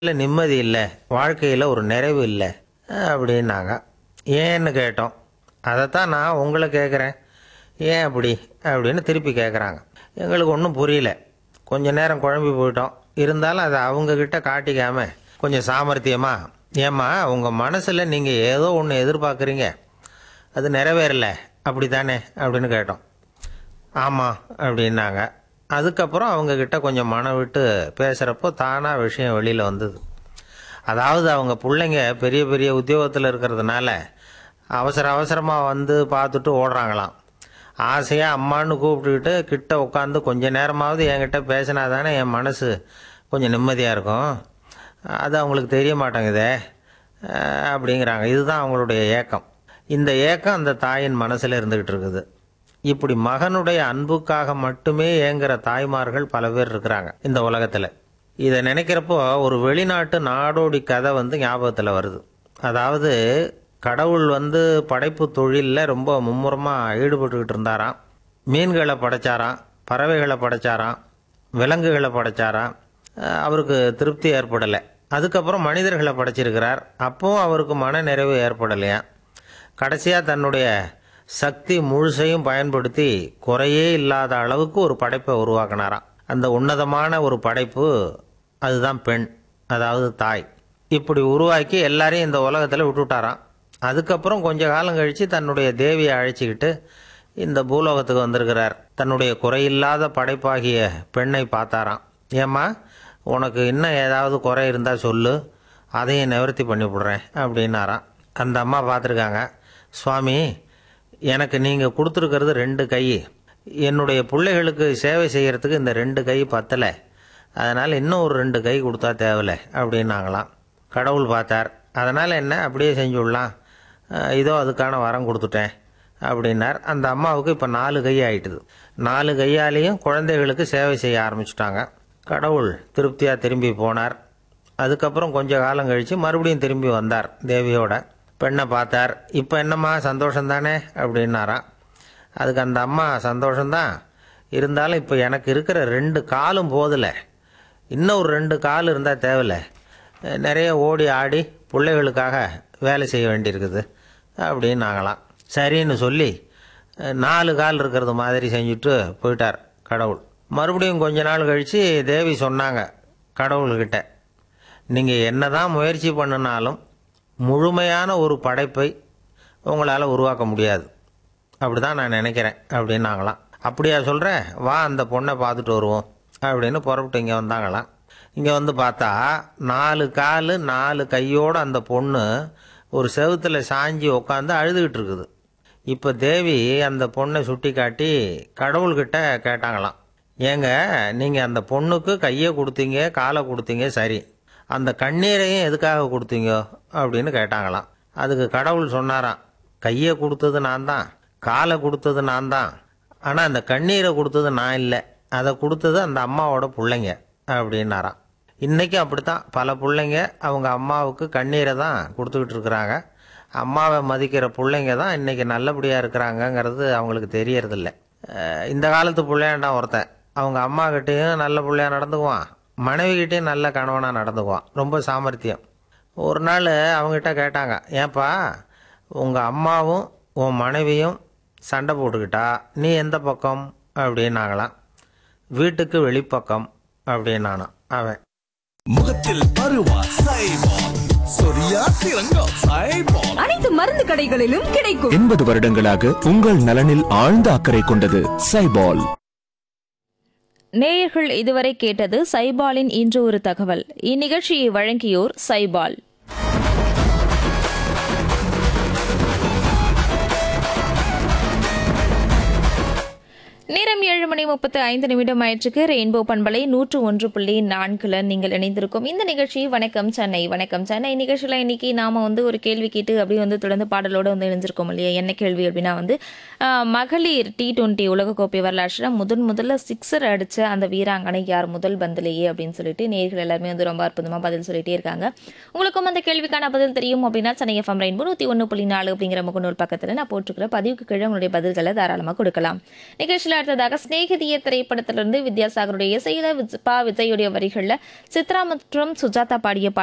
இல்லை நிம்மதி இல்லை வாழ்க்கையில் ஒரு நிறைவு இல்லை அப்படின்னாங்க ஏன்னு கேட்டோம் அதைத்தான் நான் உங்களை கேட்குறேன் ஏன் அப்படி அப்படின்னு திருப்பி கேட்குறாங்க எங்களுக்கு ஒன்றும் புரியல கொஞ்ச நேரம் குழம்பி போயிட்டோம் இருந்தாலும் அதை அவங்கக்கிட்ட காட்டிக்காம கொஞ்சம் சாமர்த்தியமா ஏம்மா உங்கள் மனசில் நீங்கள் ஏதோ ஒன்று எதிர்பார்க்குறீங்க அது நிறைவேறல அப்படி தானே அப்படின்னு கேட்டோம் ஆமாம் அப்படின்னாங்க அதுக்கப்புறம் அவங்கக்கிட்ட கொஞ்சம் மனம் விட்டு பேசுகிறப்போ தானாக விஷயம் வெளியில் வந்தது அதாவது அவங்க பிள்ளைங்க பெரிய பெரிய உத்தியோகத்தில் இருக்கிறதுனால அவசர அவசரமாக வந்து பார்த்துட்டு ஓடுறாங்களாம் ஆசையாக அம்மான்னு கூப்பிட்டுக்கிட்டு கிட்ட உட்காந்து கொஞ்ச நேரமாவது என்கிட்ட பேசினா தானே என் மனசு கொஞ்சம் நிம்மதியாக இருக்கும் அது அவங்களுக்கு தெரிய மாட்டேங்குதே அஹ் அப்படிங்கிறாங்க இதுதான் அவங்களுடைய ஏக்கம் இந்த ஏக்கம் அந்த தாயின் மனசில் இருந்துக்கிட்டு இருக்குது இப்படி மகனுடைய அன்புக்காக மட்டுமே ஏங்குற தாய்மார்கள் பல பேர் இருக்கிறாங்க இந்த உலகத்தில் இதை நினைக்கிறப்போ ஒரு வெளிநாட்டு நாடோடி கதை வந்து ஞாபகத்தில் வருது அதாவது கடவுள் வந்து படைப்பு தொழிலில் ரொம்ப மும்முரமாக ஈடுபட்டுக்கிட்டு இருந்தாராம் மீன்களை படைச்சாராம் பறவைகளை படைச்சாராம் விலங்குகளை படைச்சாராம் அஹ் அவருக்கு திருப்தி ஏற்படலை அதுக்கப்புறம் மனிதர்களை படைச்சிருக்கிறார் அப்பவும் அவருக்கு மன நிறைவு ஏற்படலையாம் கடைசியாக தன்னுடைய சக்தி முழுசையும் பயன்படுத்தி குறையே இல்லாத அளவுக்கு ஒரு படைப்பை உருவாக்கினாராம் அந்த உன்னதமான ஒரு படைப்பு அதுதான் பெண் அதாவது தாய் இப்படி உருவாக்கி எல்லாரையும் இந்த உலகத்தில் விட்டுவிட்டாராம் அதுக்கப்புறம் கொஞ்ச காலம் கழித்து தன்னுடைய தேவியை அழைச்சிக்கிட்டு இந்த பூலோகத்துக்கு வந்திருக்கிறார் தன்னுடைய குறையில்லாத படைப்பாகிய பெண்ணை பார்த்தாராம் ஏம்மா உனக்கு இன்னும் ஏதாவது குறை இருந்தால் சொல்லு அதையும் நிவர்த்தி பண்ணி விடுறேன் அப்படின்னாராம் அந்த அம்மா பார்த்துருக்காங்க சுவாமி எனக்கு நீங்கள் கொடுத்துருக்கிறது ரெண்டு கை என்னுடைய பிள்ளைகளுக்கு சேவை செய்கிறதுக்கு இந்த ரெண்டு கை பத்தலை அதனால் இன்னும் ஒரு ரெண்டு கை கொடுத்தா தேவலை அப்படின்னாங்களாம் கடவுள் பார்த்தார் அதனால் என்ன அப்படியே செஞ்சு விடலாம் அஹ் இதோ அதுக்கான வரம் கொடுத்துட்டேன் அப்படின்னார் அந்த அம்மாவுக்கு இப்போ நாலு கை ஆயிட்டுது நாலு கையாலேயும் குழந்தைகளுக்கு சேவை செய்ய ஆரம்பிச்சிட்டாங்க கடவுள் திருப்தியாக திரும்பி போனார் அதுக்கப்புறம் கொஞ்ச காலம் கழித்து மறுபடியும் திரும்பி வந்தார் தேவியோட பெண்ணை பார்த்தார் இப்போ என்னம்மா சந்தோஷம் தானே அப்படின்னாராம் அதுக்கு அந்த அம்மா சந்தோஷம்தான் இருந்தாலும் இப்போ எனக்கு இருக்கிற ரெண்டு காலும் போதலை இன்னும் ஒரு ரெண்டு கால் இருந்தால் தேவையில்ல நிறைய ஓடி ஆடி பிள்ளைகளுக்காக வேலை செய்ய வேண்டியிருக்குது அப்படின்னாங்களாம் சரின்னு சொல்லி நாலு கால் இருக்கிறது மாதிரி செஞ்சுட்டு போயிட்டார் கடவுள் மறுபடியும் கொஞ்ச நாள் கழித்து தேவி சொன்னாங்க கடவுள்கிட்ட நீங்கள் என்னதான் முயற்சி பண்ணினாலும் முழுமையான ஒரு படைப்பை உங்களால் உருவாக்க முடியாது அப்படி தான் நான் நினைக்கிறேன் அப்படின்னாங்களாம் அப்படியா சொல்கிறேன் வா அந்த பொண்ணை பார்த்துட்டு வருவோம் அப்படின்னு புறப்பட்டு இங்கே வந்தாங்களாம் இங்கே வந்து பார்த்தா நாலு கால் நாலு கையோடு அந்த பொண்ணு ஒரு செவுத்தில் சாஞ்சி உட்காந்து அழுதுகிட்டு இருக்குது இப்போ தேவி அந்த பொண்ணை சுட்டி காட்டி கடவுள்கிட்ட கேட்டாங்களாம் ஏங்க நீங்கள் அந்த பொண்ணுக்கு கையை கொடுத்தீங்க காலை கொடுத்தீங்க சரி அந்த கண்ணீரையும் எதுக்காக கொடுத்தீங்க அப்படின்னு கேட்டாங்களாம் அதுக்கு கடவுள் சொன்னாராம் கையை கொடுத்தது நான் தான் காலை கொடுத்தது நான் தான் ஆனால் அந்த கண்ணீரை கொடுத்தது நான் இல்லை அதை கொடுத்தது அந்த அம்மாவோட பிள்ளைங்க அப்படின்னாராம் இன்றைக்கும் அப்படித்தான் பல பிள்ளைங்க அவங்க அம்மாவுக்கு கண்ணீரை தான் கொடுத்துக்கிட்டு இருக்கிறாங்க அம்மாவை மதிக்கிற பிள்ளைங்க தான் இன்றைக்கி நல்லபடியாக இருக்கிறாங்கங்கிறது அவங்களுக்கு தெரியறதில்ல அஹ் இந்த காலத்து பிள்ளையாண்டான் ஒருத்தன் அவங்க அம்மா கிட்டேயும் நல்ல பிள்ளையா நடந்துக்குவான் மனைவிகிட்டேயும் நல்ல கணவனாக நடந்துக்குவான் ரொம்ப சாமர்த்தியம் ஒரு நாள் அவங்ககிட்ட கேட்டாங்க ஏன்பா உங்கள் அம்மாவும் உன் மனைவியும் சண்டை போட்டுக்கிட்டா நீ எந்த பக்கம் அப்படின்னாங்களாம் வீட்டுக்கு வெளிப்பக்கம் அப்படின்னானான் அவன் முகத்தில் பருவா சைபால் சொரியா சிறங்கோ சைபால் அனைத்து மருந்து கடைகளிலும் கிடைக்கும் எண்பது வருடங்களாக உங்கள் நலனில் ஆழ்ந்த அக்கறை கொண்டது சைபால் நேயர்கள் இதுவரை கேட்டது சைபாலின் இன்று ஒரு தகவல் இந்நிகழ்ச்சியை வழங்கியோர் சைபால் நேரம் ஏழு மணி முப்பத்து ஐந்து நிமிடம் ஆயிற்றுக்கு ரெயின்போ பண்பலை நூற்று ஒன்று புள்ளி நான்குல நீங்கள் இணைந்திருக்கும் இந்த நிகழ்ச்சி வணக்கம் சென்னை வணக்கம் சென்னை நிகழ்ச்சியில் இன்னைக்கு நாம வந்து ஒரு கேள்வி கேட்டு அப்படியே வந்து தொடர்ந்து பாடலோட வந்து இணைஞ்சிருக்கோம் இல்லையா என்ன கேள்வி அப்படின்னா வந்து ஆஹ், மகளிர் டி டுவெண்ட்டி உலகக்கோப்பை வரலாற்றில் முதன் முதல்ல சிக்ஸர் அடிச்ச அந்த வீராங்கனை யார் முதல் பந்திலேயே அப்படின்னு சொல்லிட்டு நேர்கள் எல்லாருமே வந்து ரொம்ப அற்புதமாக பதில் சொல்லிட்டே இருக்காங்க உங்களுக்கும் அந்த கேள்விக்கான பதில் தெரியும் அப்படின்னா சென்னை எஃப்எம் ரெயின்போ நூற்றி ஒன்று புள்ளி நாலு அப்படிங்கிற முகநூல் பக்கத்தில் நான் போட்டிருக்கிற பதிவுக்கு கீழே உங்களுடைய பதில்களை தாராளமாக கொடுக்கலாம் நிகழ்ச்சியில் அடுத்ததாக சிநேகிதிய திரைப்படத்திலிருந்து வித்யாசாகருடைய இசையில விஜ்- பா விஜயுடைய வரிகளில் சித்ரா மற்றும் சுஜாதா பாடிய பாடல்